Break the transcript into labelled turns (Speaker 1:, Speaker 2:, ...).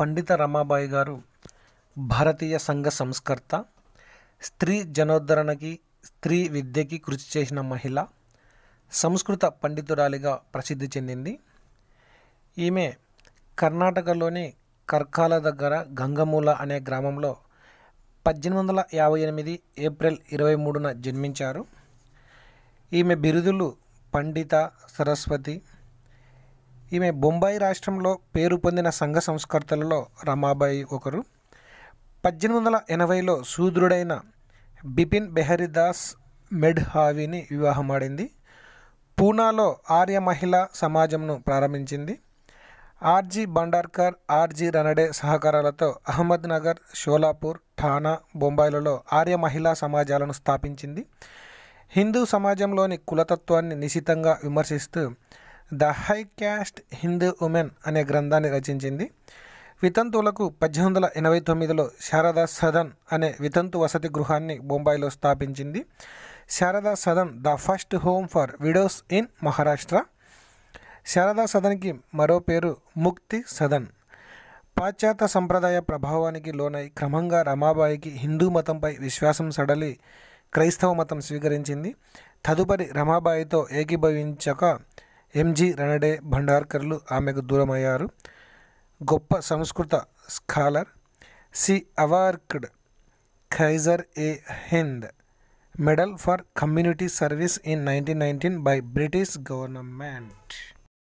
Speaker 1: పండిత రమాబాయి గారు భారతీయ సంఘ సంస్కర్త స్త్రీ జనోద్ధరణకి స్త్రీ విద్యకి కృషి చేసిన మహిళ సంస్కృత పండితురాలిగా ప్రసిద్ధి చెందింది ఈమె కర్ణాటకలోని కర్కాల దగ్గర గంగమూల అనే గ్రామంలో పద్దెనిమిది వందల యాభై ఎనిమిది ఏప్రిల్ ఇరవై మూడున జన్మించారు ఈమె బిరుదులు పండిత సరస్వతి ఈమె బొంబాయి రాష్ట్రంలో పేరు పొందిన సంఘ సంస్కర్తలలో రమాబాయి ఒకరు పద్దెనిమిది వందల ఎనభైలో శూద్రుడైన బిపిన్ బెహరిదాస్ మెడ్హావిని వివాహమాడింది పూనాలో ఆర్య మహిళా సమాజంను ప్రారంభించింది ఆర్జీ బండార్కర్ ఆర్జీ రనడే సహకారాలతో అహ్మద్ నగర్ షోలాపూర్ ఠానా బొంబాయిలలో ఆర్య మహిళా సమాజాలను స్థాపించింది హిందూ సమాజంలోని కులతత్వాన్ని నిశితంగా విమర్శిస్తూ the high caste Hindu women అనే గ్రంథాన్ని రచించింది వితంతువులకు పద్దెనిమిది వందల ఎనభై తొమ్మిదిలో శారదా సదన్ అనే వితంతు వసతి గృహాన్ని బొంబాయిలో స్థాపించింది Sharada Sadan the first home for widows in Maharashtra Sharada సదన్కి మరో పేరు ముక్తి సదన్ పాశ్చాత్య సంప్రదాయ ప్రభావానికి లోనై క్రమంగా రమాబాయికి హిందూ మతంపై విశ్వాసం సడలి క్రైస్తవ మతం స్వీకరించింది తదుపరి రమాబాయితో ఏకీభవించక ఎంజి రనడే భండార్కర్లు ఆమెకు దూరమయ్యారు గొప్ప సంస్కృత scholar she awarded Kaisar i Hind medal for community service in nineteen nineteen by British government